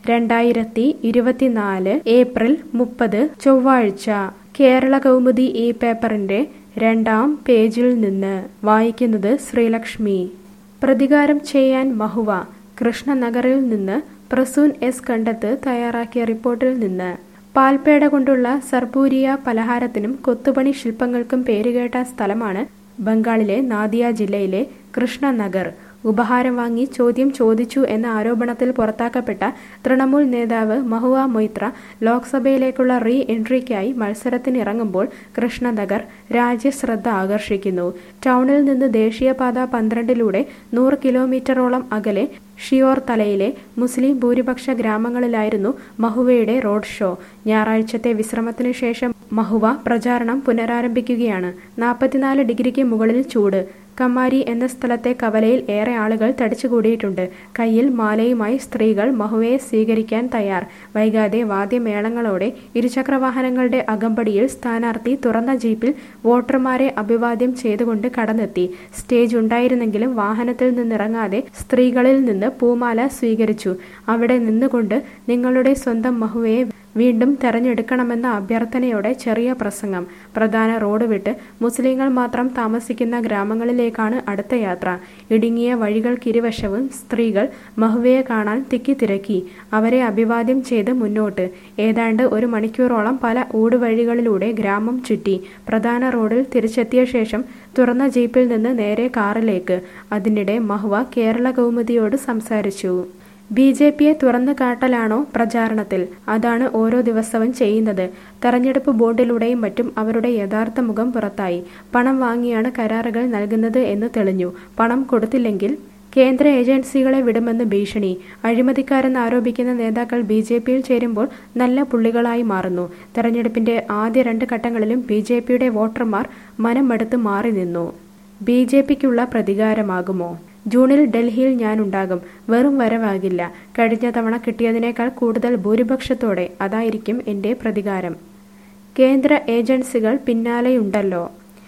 രണ്ടായിരത്തി ഇരുപത്തിനാല് ഏപ്രിൽ മുപ്പത് ചൊവ്വാഴ്ച കേരള കൗമുദി ഈ പേപ്പറിന്റെ രണ്ടാം പേജിൽ നിന്ന് വായിക്കുന്നത് ശ്രീലക്ഷ്മി പ്രതികാരം ചെയ്യാൻ മഹുവ കൃഷ്ണനഗറിൽ നിന്ന് പ്രസൂൻ എസ് കണ്ടത്ത് തയ്യാറാക്കിയ റിപ്പോർട്ടിൽ നിന്ന് പാൽപേട കൊണ്ടുള്ള സർപൂരിയ പലഹാരത്തിനും കൊത്തുപണി ശില്പങ്ങൾക്കും പേരുകേട്ട സ്ഥലമാണ് ബംഗാളിലെ നാദിയ ജില്ലയിലെ കൃഷ്ണനഗർ ഉപഹാരം വാങ്ങി ചോദ്യം ചോദിച്ചു എന്ന ആരോപണത്തിൽ പുറത്താക്കപ്പെട്ട തൃണമൂൽ നേതാവ് മഹുവ മൊയ്ത്ര ലോക്സഭയിലേക്കുള്ള റീ എൻട്രിക്കായി മത്സരത്തിനിറങ്ങുമ്പോൾ കൃഷ്ണനഗർ രാജ്യശ്രദ്ധ ആകർഷിക്കുന്നു ടൗണിൽ നിന്ന് ദേശീയപാത പന്ത്രണ്ടിലൂടെ നൂറ് കിലോമീറ്ററോളം അകലെ ഷിയോർ തലയിലെ മുസ്ലിം ഭൂരിപക്ഷ ഗ്രാമങ്ങളിലായിരുന്നു മഹുവയുടെ റോഡ് ഷോ ഞായറാഴ്ചത്തെ വിശ്രമത്തിന് ശേഷം മഹുവ പ്രചാരണം പുനരാരംഭിക്കുകയാണ് നാൽപ്പത്തിനാല് ഡിഗ്രിക്ക് മുകളിൽ ചൂട് കമ്മാരി എന്ന സ്ഥലത്തെ കവലയിൽ ഏറെ ആളുകൾ തടിച്ചുകൂടിയിട്ടുണ്ട് കയ്യിൽ മാലയുമായി സ്ത്രീകൾ മഹുവയെ സ്വീകരിക്കാൻ തയ്യാർ വൈകാതെ വാദ്യമേളങ്ങളോടെ ഇരുചക്രവാഹനങ്ങളുടെ അകമ്പടിയിൽ സ്ഥാനാർത്ഥി തുറന്ന ജീപ്പിൽ വോട്ടർമാരെ അഭിവാദ്യം ചെയ്തുകൊണ്ട് കടന്നെത്തി സ്റ്റേജ് ഉണ്ടായിരുന്നെങ്കിലും വാഹനത്തിൽ നിന്നിറങ്ങാതെ സ്ത്രീകളിൽ നിന്ന് പൂമാല സ്വീകരിച്ചു അവിടെ നിന്നുകൊണ്ട് നിങ്ങളുടെ സ്വന്തം മഹുവയെ വീണ്ടും തെരഞ്ഞെടുക്കണമെന്ന അഭ്യർത്ഥനയോടെ ചെറിയ പ്രസംഗം പ്രധാന റോഡ് വിട്ട് മുസ്ലിങ്ങൾ മാത്രം താമസിക്കുന്ന ഗ്രാമങ്ങളിലേക്കാണ് അടുത്ത യാത്ര ഇടുങ്ങിയ വഴികൾക്കിരുവശവും സ്ത്രീകൾ മഹുവയെ കാണാൻ തിക്കിത്തിരക്കി അവരെ അഭിവാദ്യം ചെയ്ത് മുന്നോട്ട് ഏതാണ്ട് ഒരു മണിക്കൂറോളം പല ഊടുവഴികളിലൂടെ ഗ്രാമം ചുറ്റി പ്രധാന റോഡിൽ തിരിച്ചെത്തിയ ശേഷം തുറന്ന ജീപ്പിൽ നിന്ന് നേരെ കാറിലേക്ക് അതിനിടെ മഹുവ കേരള കൗമുദിയോട് സംസാരിച്ചു ബി ജെ പിയെ തുറന്നു കാട്ടലാണോ പ്രചാരണത്തിൽ അതാണ് ഓരോ ദിവസവും ചെയ്യുന്നത് തെരഞ്ഞെടുപ്പ് ബോർഡിലൂടെയും മറ്റും അവരുടെ യഥാർത്ഥ മുഖം പുറത്തായി പണം വാങ്ങിയാണ് കരാറുകൾ നൽകുന്നത് എന്ന് തെളിഞ്ഞു പണം കൊടുത്തില്ലെങ്കിൽ കേന്ദ്ര ഏജൻസികളെ വിടുമെന്ന് ഭീഷണി അഴിമതിക്കാരെന്ന് ആരോപിക്കുന്ന നേതാക്കൾ ബി ജെ പിയിൽ ചേരുമ്പോൾ നല്ല പുള്ളികളായി മാറുന്നു തെരഞ്ഞെടുപ്പിന്റെ ആദ്യ രണ്ട് ഘട്ടങ്ങളിലും ബി ജെ പിയുടെ വോട്ടർമാർ മനമെടുത്ത് മാറി നിന്നു ബി ജെ പിക്കുള്ള പ്രതികാരമാകുമോ ജൂണിൽ ഡൽഹിയിൽ ഞാനുണ്ടാകും വെറും വരവാകില്ല കഴിഞ്ഞ തവണ കിട്ടിയതിനേക്കാൾ കൂടുതൽ ഭൂരിപക്ഷത്തോടെ അതായിരിക്കും എൻ്റെ പ്രതികാരം കേന്ദ്ര ഏജൻസികൾ പിന്നാലെയുണ്ടല്ലോ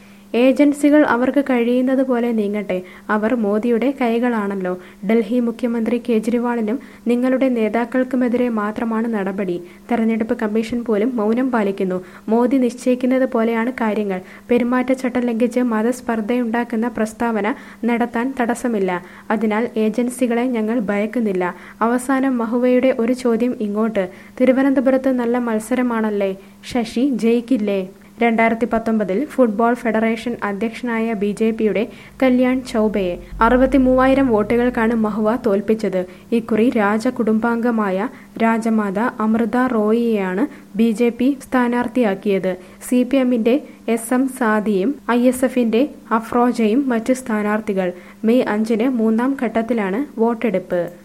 ഏജൻസികൾ അവർക്ക് കഴിയുന്നത് പോലെ നീങ്ങട്ടെ അവർ മോദിയുടെ കൈകളാണല്ലോ ഡൽഹി മുഖ്യമന്ത്രി കേജ്രിവാളിനും നിങ്ങളുടെ നേതാക്കൾക്കുമെതിരെ മാത്രമാണ് നടപടി തെരഞ്ഞെടുപ്പ് കമ്മീഷൻ പോലും മൗനം പാലിക്കുന്നു മോദി നിശ്ചയിക്കുന്നത് പോലെയാണ് കാര്യങ്ങൾ പെരുമാറ്റച്ചട്ടം ലംഘിച്ച് മതസ്പർദ്ധയുണ്ടാക്കുന്ന പ്രസ്താവന നടത്താൻ തടസ്സമില്ല അതിനാൽ ഏജൻസികളെ ഞങ്ങൾ ഭയക്കുന്നില്ല അവസാനം മഹുവയുടെ ഒരു ചോദ്യം ഇങ്ങോട്ട് തിരുവനന്തപുരത്ത് നല്ല മത്സരമാണല്ലേ ശശി ജയിക്കില്ലേ രണ്ടായിരത്തി പത്തൊമ്പതിൽ ഫുട്ബോൾ ഫെഡറേഷൻ അധ്യക്ഷനായ ബി ജെ പിയുടെ കല്യാൺ ചൌബയെ അറുപത്തി മൂവായിരം വോട്ടുകൾക്കാണ് മഹുവ തോൽപ്പിച്ചത് ഇക്കുറി രാജകുടുംബാംഗമായ രാജമാത അമൃത റോയിയെയാണ് ബി ജെ പി സ്ഥാനാർത്ഥിയാക്കിയത് സി പി എമ്മിന്റെ എസ് എം സാദിയും ഐ എസ് എഫിന്റെ അഫ്രോജയും മറ്റ് സ്ഥാനാർത്ഥികൾ മെയ് അഞ്ചിന് മൂന്നാം ഘട്ടത്തിലാണ് വോട്ടെടുപ്പ്